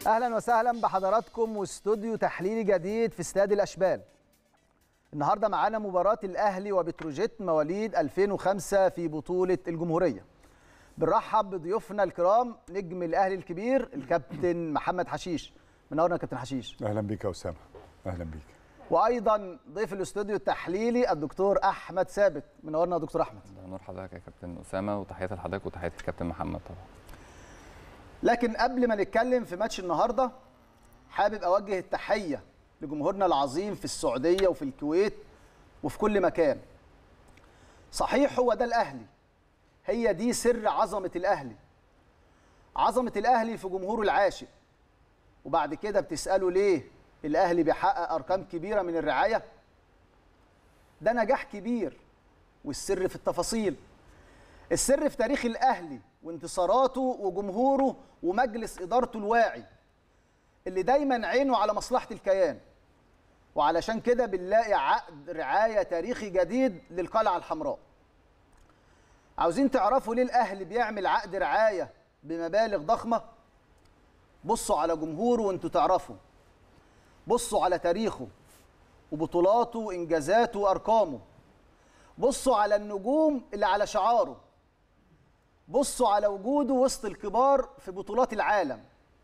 اهلا وسهلا بحضراتكم واستوديو تحليلي جديد في استاد الاشبال النهارده معانا مباراه الاهلي وبتروجيت مواليد 2005 في بطوله الجمهوريه بنرحب بضيوفنا الكرام نجم الاهلي الكبير الكابتن محمد حشيش منورنا يا كابتن حشيش اهلا بيك يا اسامه اهلا بيك وايضا ضيف الاستوديو التحليلي الدكتور احمد ثابت منورنا يا دكتور احمد نور حضرتك يا كابتن اسامه وتحياتي لحضرتك وتحياتي للكابتن محمد طبعا لكن قبل ما نتكلم في ماتش النهارده حابب اوجه التحيه لجمهورنا العظيم في السعوديه وفي الكويت وفي كل مكان صحيح هو ده الاهلي هي دي سر عظمه الاهلي عظمه الاهلي في جمهوره العاشق وبعد كده بتسالوا ليه الاهلي بيحقق ارقام كبيره من الرعايه ده نجاح كبير والسر في التفاصيل السر في تاريخ الاهلي وانتصاراته وجمهوره ومجلس ادارته الواعي اللي دايما عينه على مصلحه الكيان وعلشان كده بنلاقي عقد رعايه تاريخي جديد للقلعه الحمراء عاوزين تعرفوا ليه الاهلي بيعمل عقد رعايه بمبالغ ضخمه بصوا على جمهوره وانتوا تعرفوا بصوا على تاريخه وبطولاته وانجازاته وارقامه بصوا على النجوم اللي على شعاره بصوا على وجوده وسط الكبار في بطولات العالم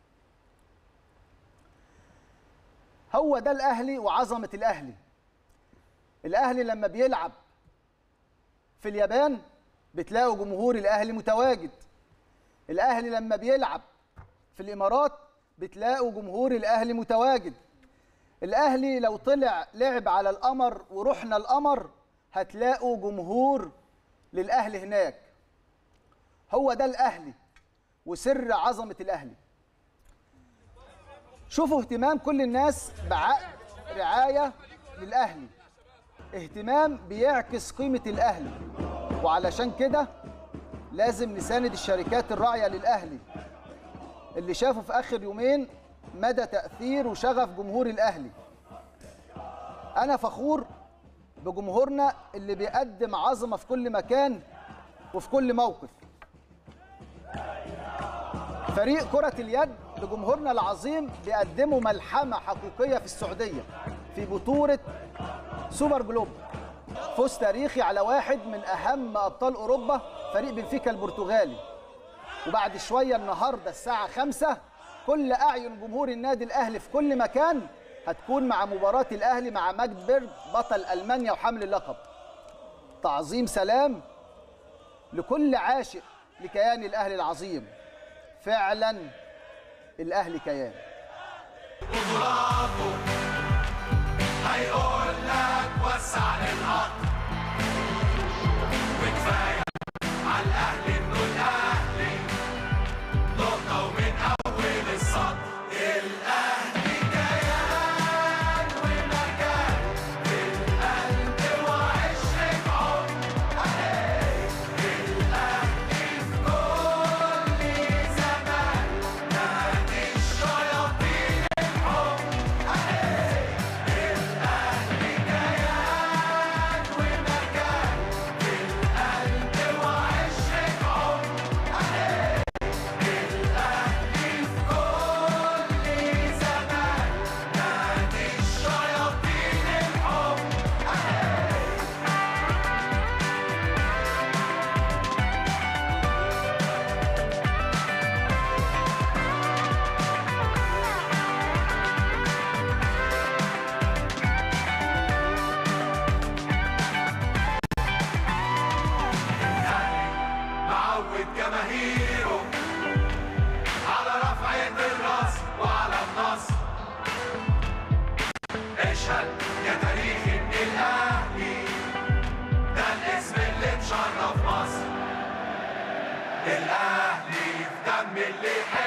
هو ده الاهلي وعظمه الاهلي الاهلي لما بيلعب في اليابان بتلاقوا جمهور الاهلي متواجد الاهلي لما بيلعب في الامارات بتلاقوا جمهور الاهلي متواجد الاهلي لو طلع لعب على القمر ورحنا القمر هتلاقوا جمهور للاهلي هناك هو ده الاهلي وسر عظمه الاهلي شوفوا اهتمام كل الناس بعقد رعايه للاهلي اهتمام بيعكس قيمه الاهلي وعلشان كده لازم نساند الشركات الراعيه للاهلي اللي شافوا في اخر يومين مدى تاثير وشغف جمهور الاهلي انا فخور بجمهورنا اللي بيقدم عظمه في كل مكان وفي كل موقف فريق كرة اليد بجمهورنا العظيم بيقدموا ملحمة حقيقية في السعودية في بطولة سوبر جلوب فوز تاريخي على واحد من أهم أبطال أوروبا فريق بنفيكا البرتغالي وبعد شوية النهاردة الساعة خمسة كل أعين جمهور النادي الأهلي في كل مكان هتكون مع مباراة الأهلي مع ماجدبرج بطل ألمانيا وحامل اللقب تعظيم سلام لكل عاشق لكيان الأهلي العظيم فعلا الاهلي كيان هيقول لك وسع للقطر وكفايه على الاهلي انه الاهلي نقطه ومن اول السطر الاهلي كيان ومكان في القلب وعشق عمر الاهلي في كل زمان نادي الشياطين الحب الاهلي كيان ومكان في القلب وعشق عمر الاهلي في كل زمان نادي الشياطين الحب معود جماهيره على رفعة الراس وعلى النصر اشهد يا تاريخ ان الاهلي ده الاسم اللي مشرف مصر الاهلي في دم اللي يحب